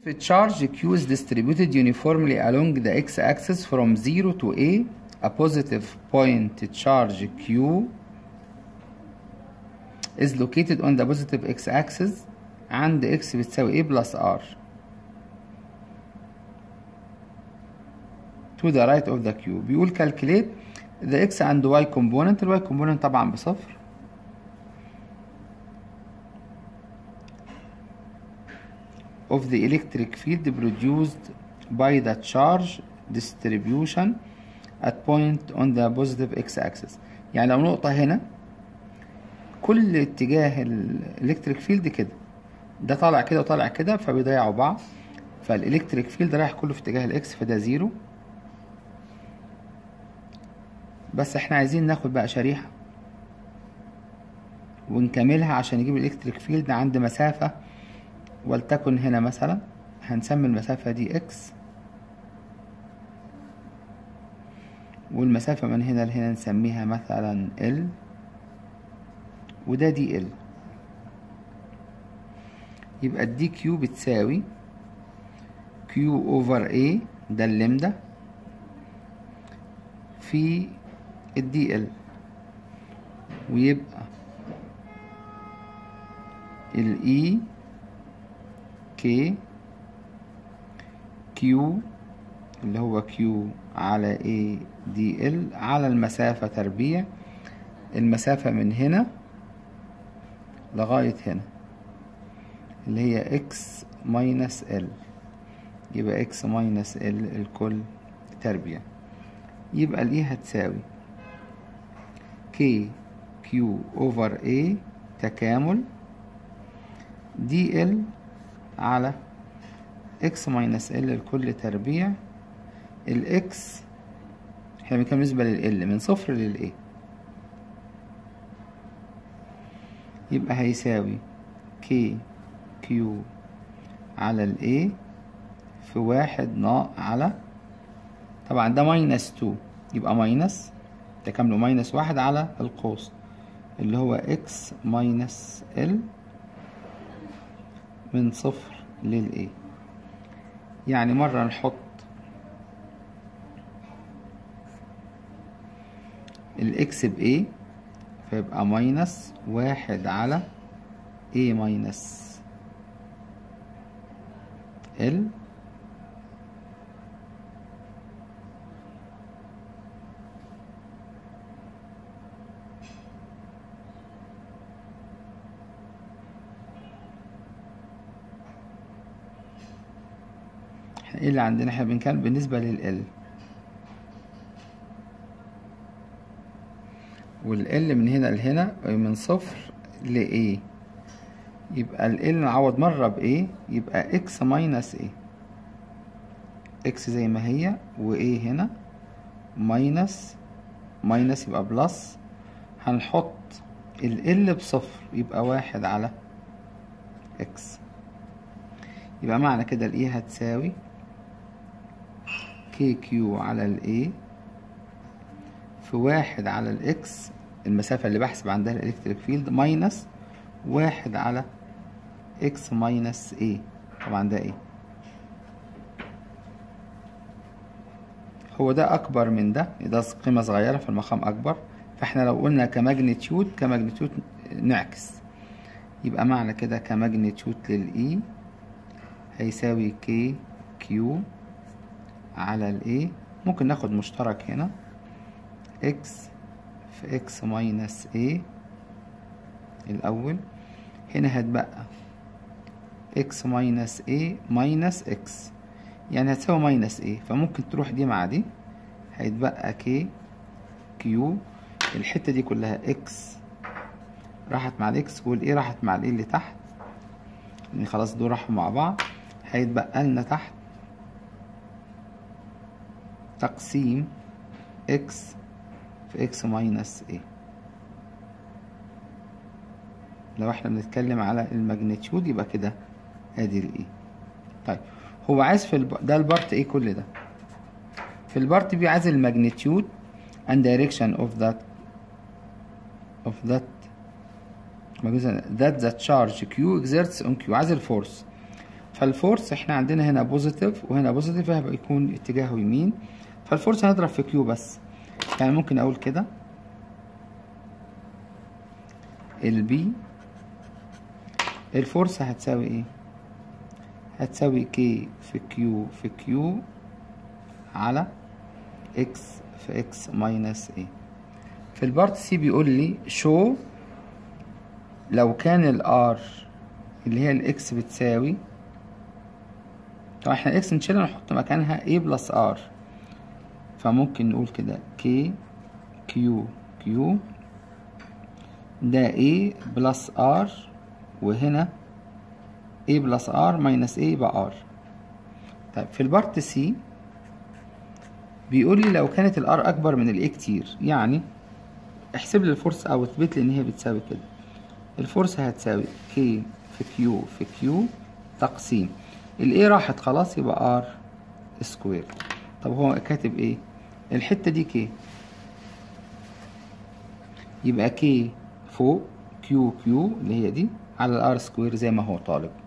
The charge Q is distributed uniformly along the x-axis from 0 to A. A positive point charge Q is located on the positive x-axis عند x بتساوي A plus R to the right of the Q بيقول calculate the x and y component ال y component طبعا بصفر of the electric field produced by the charge distribution at point on the positive x-axis يعني لو نقطة هنا كل اتجاه الالكتريك فيلد كده ده طالع كده وطالع كده فبيضيعوا بعض فالالكتريك فيلد رايح كله في اتجاه الاكس فده زيرو بس احنا عايزين ناخد بقى شريحة ونكملها عشان نجيب الالكتريك فيلد عند مسافة ولتكن هنا مثلا هنسمي المسافة دي اكس والمسافة من هنا لهنا نسميها مثلا ال وده دي ال يبقى الدي كيو بتساوي كيو اوفر اي ده اللمدة في الدي ال ويبقى الاي كي كيو اللي هو كيو على اي دي ال على المسافة تربيع المسافة من هنا لغاية هنا اللي هي اكس ماينس ال يبقى اكس ماينس ال الكل تربيع يبقى الاي هتساوي كي كيو اوفر اي تكامل دي ال على اكس ماينس ال الكل تربيع الاكس احنا بنتكلم بالنسبة لل من صفر لل يبقى هيساوي كي كيو على ال A في واحد ناق على طبعا ده ماينس تو يبقى ماينس تكامله ماينس واحد على القوس اللي هو اكس ماينس ال من صفر لل A يعني مرة نحط الاكس ب A فيبقى ماينس واحد على A ماينس L ايه اللي عندنا احنا بنتكلم بالنسبة لل L وال L من هنا لهنا من صفر ل A يبقى ال L نعوض مرة ب A يبقى x ماينس A x زي ما هي و A هنا ماينس ماينس يبقى بلس هنحط ال L بصفر يبقى واحد على x يبقى معنى كده ال A هتساوي كي كيو على ال A في واحد على ال X المسافة اللي بحسب عندها الإلكتريك فيلد ماينس واحد على X ماينس A طبعا ده A هو ده أكبر من ده ده قيمة صغيرة في المقام أكبر فاحنا لو قلنا كماجنتيود كماجنتيود نعكس يبقى معنى كده كماجنتيود للإي هيساوي كي كيو على الاي ممكن ناخد مشترك هنا اكس في اكس ماينس اي الاول هنا هتبقى اكس ماينس اي ماينس اكس يعني هتساوي ماينس اي فممكن تروح دي مع دي هيتبقى كي كيو الحتة دي كلها اكس راحت مع الاكس والاي راحت مع الاي اللي تحت يعني خلاص دول راحوا مع بعض هيتبقى لنا تحت تقسيم x في x ماينس a لو احنا بنتكلم على الماجنتيود يبقى كده ادي ال E طيب هو عايز في الب... ده البارت A كل ده في البارت B عايز الماجنتيود and direction of that of that that the charge Q exerts on Q عايز الفورس فالفورس احنا عندنا هنا بوزيتيف وهنا بوزيتيف هيبقى يكون اتجاهه يمين فالفورس هنضرب في كيو بس يعني ممكن اقول كده البي الفورس هتساوي ايه هتساوي كي في كيو في كيو على اكس في اكس ماينس ايه في البارت سي بيقول لي شو لو كان الار اللي هي الاكس بتساوي طبعا احنا الاكس نشيلها نحط مكانها a بلس r فممكن نقول كده k q q ده a بلس r وهنا a بلس r ماينس a يبقى r طيب في البارت سي بيقول لي لو كانت الار اكبر من الاي كتير يعني احسب لي الفورس او اثبت لي ان هي بتساوي كده الفورس هتساوي k في q في q تقسيم الاي راحت خلاص يبقى ار سكوير طب هو كاتب ايه الحته دي كي يبقى كي فوق كيو كيو اللي هي دي على الار سكوير زي ما هو طالب